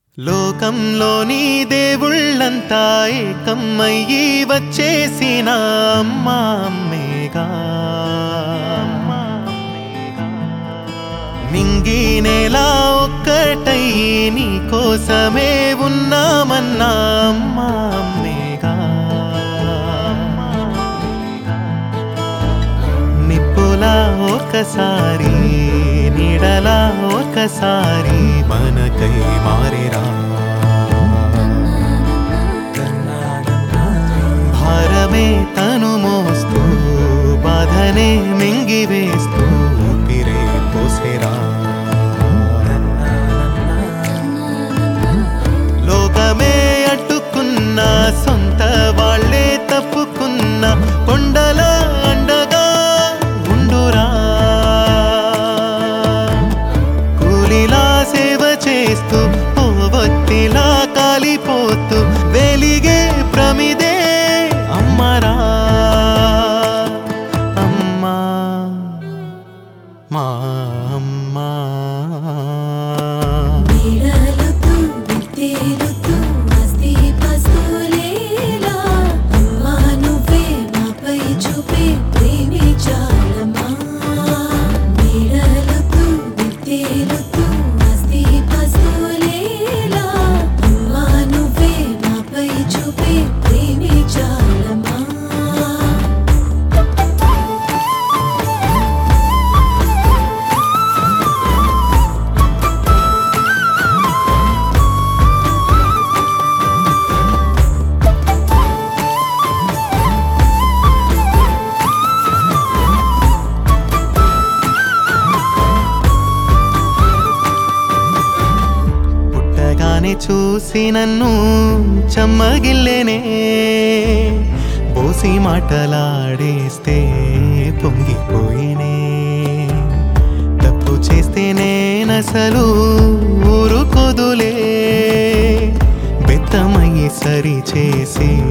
లోకంలోని దేవుళ్ళంతా ఏకమ్మయ్యి వచ్చేసిన అమ్మ అమ్మేగా మింగి నేల ఒక్కటయ్యి నీ కోసమే ఉన్నామన్నా అమ్మ అమ్మేగా నిప్పులా ఒకసారి నీడలా ఒకసారి మనకై మారిరా భారమే తను మోస్తూ బాధనే మింగివేస్తూ ఊపిరే పోసేరా లోకమే అడ్డుకున్న సొంత వాళ్ళే తప్పుకున్న కొండల అండగా ఉండురా కూలిలా సేవ చేస్తూ పోవొత్తిలా కాలిపోతూ వెలిగే ప్రమిదే అమ్మరా అమ్మా మా అమ్మా నీడలుతూ విత్తేలుతూ మస్తీ పస్తులేలా అమ్మా నువ్వే మాపై చూపే ప్రేమే చాలమ్మా నీడలుతూ విత్తేలుతూ మస్తీ పస్తులేలా అమ్మా నువ్వే మాపై చూపే ప్రేమే చాలమ్మా పుట్టగానే చూసి నన్ను చెమ్మగిల్లేనే పోసి మాటలాడేస్తే పొంగిపోయినే తప్పు చేస్తే నేనసలు ఊరుకోదులే బెత్తమయ్యి సరి చేసి